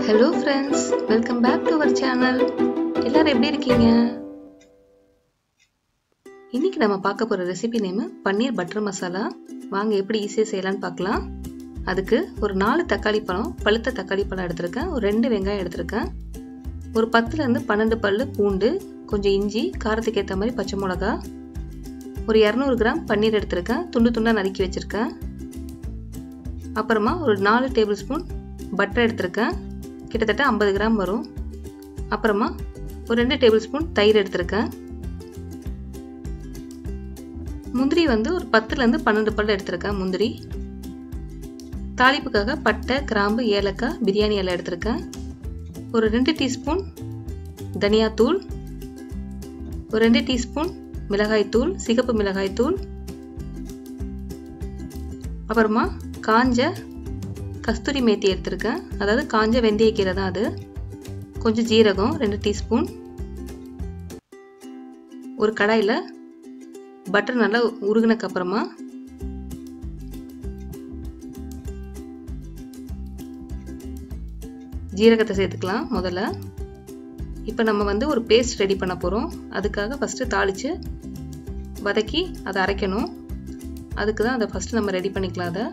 hello friends welcome back to our channel எல்லாரும் எப்படி இருக்கீங்க இன்னைக்கு நம்ம பார்க்க போகிற recipe name paneer butter masala வாங்க எப்படி ஈஸியாக செய்யலாம்னு பார்க்கலாம் அதுக்கு ஒரு நாலு தக்காளி பழம் பழுத்த தக்காளி பழம் எடுத்திருக்கேன் ஒரு ரெண்டு வெங்காயம் எடுத்திருக்கேன் ஒரு பத்துலேருந்து பன்னெண்டு பல் பூண்டு கொஞ்சம் இஞ்சி காரத்துக்கு ஏற்ற மாதிரி பச்சை மிளகா ஒரு இரநூறு கிராம் பன்னீர் எடுத்திருக்கேன் துண்டு துண்டாக நறுக்கி வச்சுருக்கேன் அப்புறமா ஒரு நாலு டேபிள் ஸ்பூன் பட்டர் எடுத்திருக்கேன் கிட்டத்தட்ட ஐம்பது கிராம் வரும் அப்புறமா ஒரு ரெண்டு டேபிள் ஸ்பூன் தயிர் எடுத்திருக்கேன் முந்திரி வந்து ஒரு பத்துலேருந்து பன்னெண்டு பல் எடுத்திருக்கேன் முந்திரி தாளிப்புக்காக பட்டை கிராம்பு ஏலக்காய் பிரியாணி இலை எடுத்திருக்கேன் ஒரு ரெண்டு டீஸ்பூன் தனியாத்தூள் ஒரு ரெண்டு டீஸ்பூன் மிளகாய்த்தூள் சிகப்பு மிளகாய்த்தூள் அப்புறமா காஞ்ச கஸ்தூரி மேத்தி எடுத்திருக்கேன் அதாவது காஞ்ச வெந்தயக்கீரை தான் அது கொஞ்சம் ஜீரகம் ரெண்டு டீஸ்பூன் ஒரு கடாயில் பட்டர் நல்லா உருகினக்கு அப்புறமா ஜீரகத்தை சேர்த்துக்கலாம் முதல்ல இப்போ நம்ம வந்து ஒரு பேஸ்ட் ரெடி பண்ண போகிறோம் அதுக்காக ஃபஸ்ட்டு தாளித்து வதக்கி அதை அரைக்கணும் அதுக்கு தான் அதை ஃபஸ்ட்டு நம்ம ரெடி பண்ணிக்கலாம் அதை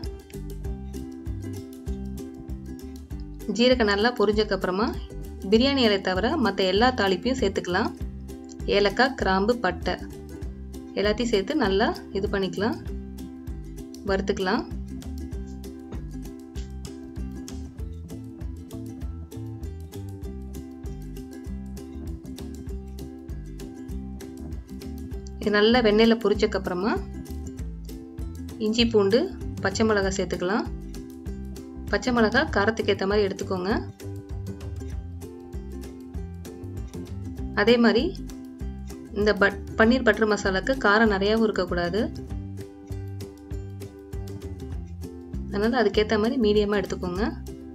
ஜீரகம் நல்லா பொரிஞ்சக்கப்புறமா பிரியாணி இலை தவிர மற்ற எல்லா தாளிப்பையும் சேர்த்துக்கலாம் ஏலக்காய் கிராம்பு பட்டை எல்லாத்தையும் சேர்த்து நல்லா இது பண்ணிக்கலாம் வறுத்துக்கலாம் இது நல்லா வெண்ணெயில் பொரிச்சக்கப்புறமா இஞ்சி பூண்டு பச்சை மிளகாய் சேர்த்துக்கலாம் பச்சை மிளகாய் காரத்துக்கு ஏற்ற மாதிரி எடுத்துக்கோங்க அதே மாதிரி இந்த பட் பன்னீர் பட்டர் மசாலாக்கு காரம் நிறையாவும் இருக்கக்கூடாது அதனால் அதுக்கேற்ற மாதிரி மீடியமாக எடுத்துக்கோங்க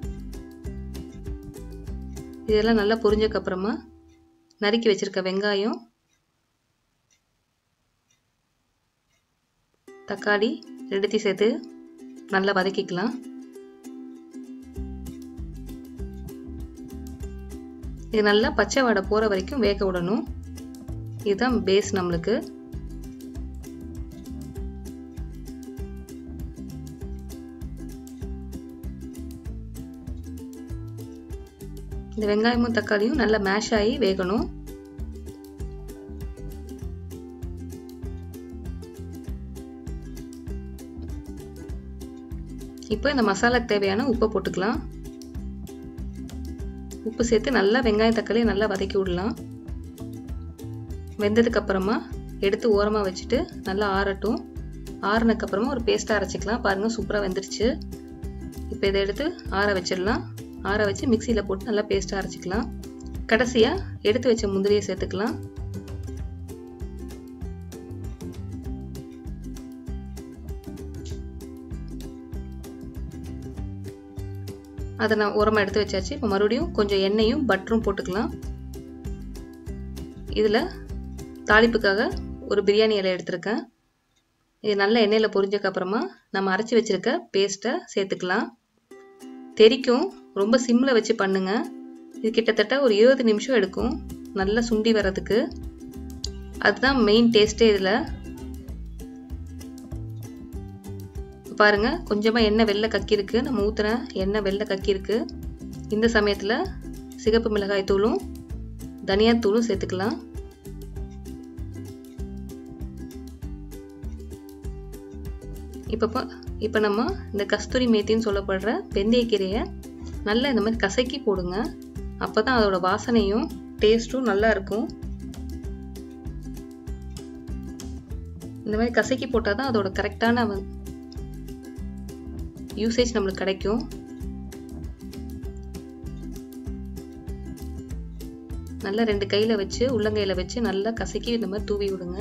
இதெல்லாம் நல்லா பொரிஞ்சக்கப்புறமா நறுக்கி வச்சுருக்க வெங்காயம் தக்காளி ரெண்டுத்தையும் சேர்த்து நல்லா வதக்கிக்கலாம் இது நல்லா பச்சை வடை போகிற வரைக்கும் வேக விடணும் இதுதான் பேஸ் நம்மளுக்கு இந்த வெங்காயமும் தக்காளியும் நல்லா மேஷ் ஆகி வேகணும் இப்போ இந்த மசாலாக்கு தேவையான உப்பை போட்டுக்கலாம் உப்பு சேர்த்து நல்லா வெங்காயம் தக்காளி நல்லா வதக்கி விடலாம் வெந்ததுக்கு அப்புறமா எடுத்து ஓரமாக வச்சுட்டு நல்லா ஆறட்டும் ஆறுனதுக்கு அப்புறமா ஒரு பேஸ்ட்டாக அரைச்சிக்கலாம் பாருங்கள் சூப்பராக வெந்துருச்சு இப்போ இதை எடுத்து ஆற வச்சிடலாம் ஆற வச்சு மிக்சியில் போட்டு நல்லா பேஸ்ட்டாக அரைச்சிக்கலாம் கடைசியாக எடுத்து வச்ச முந்திரியை சேர்த்துக்கலாம் அதை நான் உரமாக எடுத்து வச்சாச்சு இப்போ மறுபடியும் கொஞ்சம் எண்ணெயும் பட்டரும் போட்டுக்கலாம் இதில் தாளிப்புக்காக ஒரு பிரியாணி இலை எடுத்திருக்கேன் இது நல்ல எண்ணெயில் பொரிஞ்சக்கப்புறமா நம்ம அரைச்சி வச்சுருக்க பேஸ்ட்டை சேர்த்துக்கலாம் தெரிக்கும் ரொம்ப சிம்மில் வச்சு பண்ணுங்க இது கிட்டத்தட்ட ஒரு இருபது நிமிஷம் எடுக்கும் நல்லா சுண்டி வர்றதுக்கு அதுதான் மெயின் டேஸ்ட்டே இதில் பாருங்க கொஞ்சமாக எண்ணெய் வெள்ளை கக்கிருக்கு நம்ம ஊற்றுன எண்ணெய் வெள்ளை கக்கிருக்கு இந்த சமயத்தில் சிகப்பு மிளகாய் தூளும் தனியாத்தூளும் சேர்த்துக்கலாம் இப்போ இப்போ நம்ம இந்த கஸ்தூரி மேத்தின்னு சொல்லப்படுற வெந்தயக்கீரையை நல்லா இந்த மாதிரி கசக்கி போடுங்க அப்போ தான் அதோட வாசனையும் டேஸ்ட்டும் நல்லா இருக்கும் இந்த மாதிரி கசக்கி போட்டால் தான் அதோட கரெக்டான யூசேஜ் நம்மளுக்கு கிடைக்கும் நல்லா ரெண்டு கையில் வச்சு உள்ளங்கையில் வச்சு நல்லா கசக்கி இந்த மாதிரி தூவி விடுங்க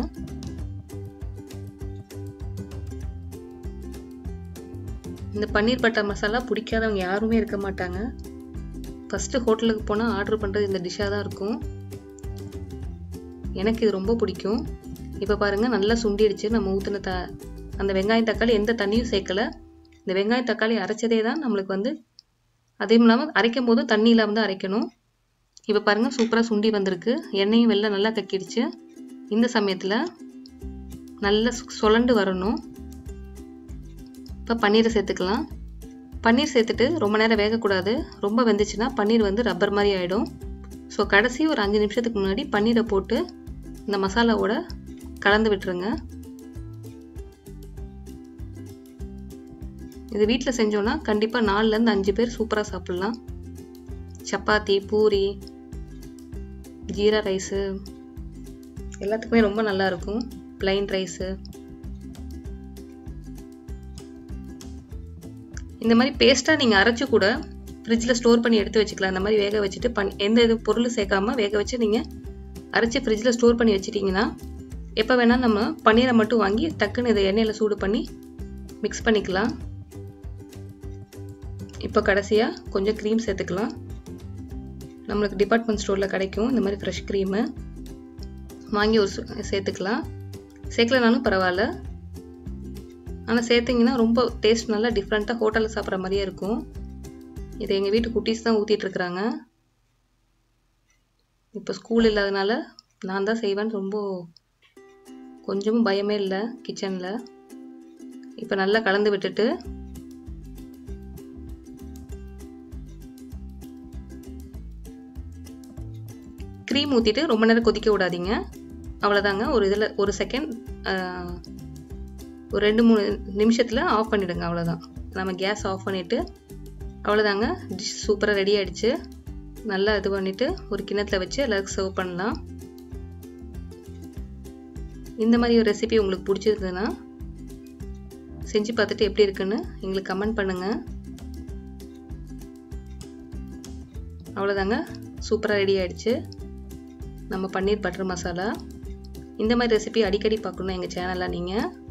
இந்த பன்னீர் பட்டர் மசாலா பிடிக்காதவங்க யாருமே இருக்க மாட்டாங்க ஃபஸ்ட்டு ஹோட்டலுக்கு போனால் ஆர்டர் பண்ணுறது இந்த டிஷ்ஷாக தான் இருக்கும் எனக்கு இது ரொம்ப பிடிக்கும் இப்போ பாருங்கள் நல்லா சுண்டிடுச்சு நம்ம ஊற்றின த அந்த வெங்காயம் தக்காளி எந்த தண்ணியும் சேர்க்கலை இந்த வெங்காயம் தக்காளி அரைச்சதே தான் நம்மளுக்கு வந்து அதே இல்லாமல் அரைக்கும் போது தண்ணி இல்லாமல் தான் அரைக்கணும் இப்போ பாருங்கள் சூப்பராக சுண்டி வந்திருக்கு எண்ணெயும் வெளில நல்லா கக்கிடுச்சு இந்த சமயத்தில் நல்லா சுழண்டு வரணும் இப்போ பன்னீரை சேர்த்துக்கலாம் பன்னீர் சேர்த்துட்டு ரொம்ப நேரம் வேகக்கூடாது ரொம்ப வெந்துச்சுன்னா பன்னீர் வந்து ரப்பர் மாதிரி ஆகிடும் ஸோ கடைசி ஒரு அஞ்சு நிமிஷத்துக்கு முன்னாடி பன்னீரை போட்டு இந்த மசாலாவோட கலந்து விட்டுருங்க இது வீட்டில் செஞ்சோன்னா கண்டிப்பாக நாலுலேருந்து அஞ்சு பேர் சூப்பராக சாப்பிட்லாம் சப்பாத்தி பூரி ஜீரா ரைஸு எல்லாத்துக்குமே ரொம்ப நல்லா இருக்கும் பிளைன் ரைஸு இந்த மாதிரி பேஸ்ட்டாக நீங்கள் அரைச்சி கூட ஃப்ரிட்ஜில் ஸ்டோர் பண்ணி எடுத்து வச்சுக்கலாம் இந்த மாதிரி வேக வச்சுட்டு பண் எந்த இது பொருள் சேர்க்காம வேக வச்சு நீங்கள் அரைச்சி ஃப்ரிட்ஜில் ஸ்டோர் பண்ணி வச்சிட்டிங்கன்னா எப்போ வேணால் நம்ம பன்னீரை மட்டும் வாங்கி டக்குன்னு இதை எண்ணெயில் சூடு பண்ணி மிக்ஸ் பண்ணிக்கலாம் இப்போ கடைசியாக கொஞ்சம் க்ரீம் சேர்த்துக்கலாம் நம்மளுக்கு டிபார்ட்மெண்ட் ஸ்டோரில் கிடைக்கும் இந்த மாதிரி ஃப்ரெஷ் க்ரீமு வாங்கி ஒரு சேர்த்துக்கலாம் சேர்க்கலனாலும் பரவாயில்ல ஆனால் சேர்த்திங்கன்னா ரொம்ப டேஸ்ட் நல்லா டிஃப்ரெண்ட்டாக ஹோட்டலில் சாப்பிட்ற மாதிரியே இருக்கும் இதை எங்கள் வீட்டு குட்டீஸ் தான் ஊற்றிட்டுருக்குறாங்க இப்போ ஸ்கூல் இல்லாதனால நான் தான் செய்வேன்னு ரொம்ப கொஞ்சமும் பயமே இல்லை கிச்சனில் இப்போ நல்லா கலந்து விட்டுட்டு க்ரீம் ஊற்றிட்டு ரொம்ப நேரம் கொதிக்க விடாதீங்க அவ்வளோதாங்க ஒரு இதில் ஒரு செகண்ட் ஒரு ரெண்டு மூணு நிமிஷத்தில் ஆஃப் பண்ணிவிடுங்க அவ்வளோதான் நம்ம கேஸ் ஆஃப் பண்ணிவிட்டு அவ்வளோதாங்க டிஷ் சூப்பராக ரெடி ஆகிடுச்சு நல்லா இது பண்ணிவிட்டு ஒரு கிணத்துல வச்சு எல்லாருக்கும் சர்வ் பண்ணலாம் இந்த மாதிரி ஒரு ரெசிபி உங்களுக்கு பிடிச்சிருந்ததுன்னா செஞ்சு பார்த்துட்டு எப்படி இருக்குன்னு எங்களுக்கு கமெண்ட் பண்ணுங்கள் அவ்வளோதாங்க சூப்பராக ரெடி ஆகிடுச்சு நம்ம பன்னீர் பட்டர் மசாலா இந்த மாதிரி ரெசிபி அடிக்கடி பார்க்கணும் எங்கள் சேனலில் நீங்கள்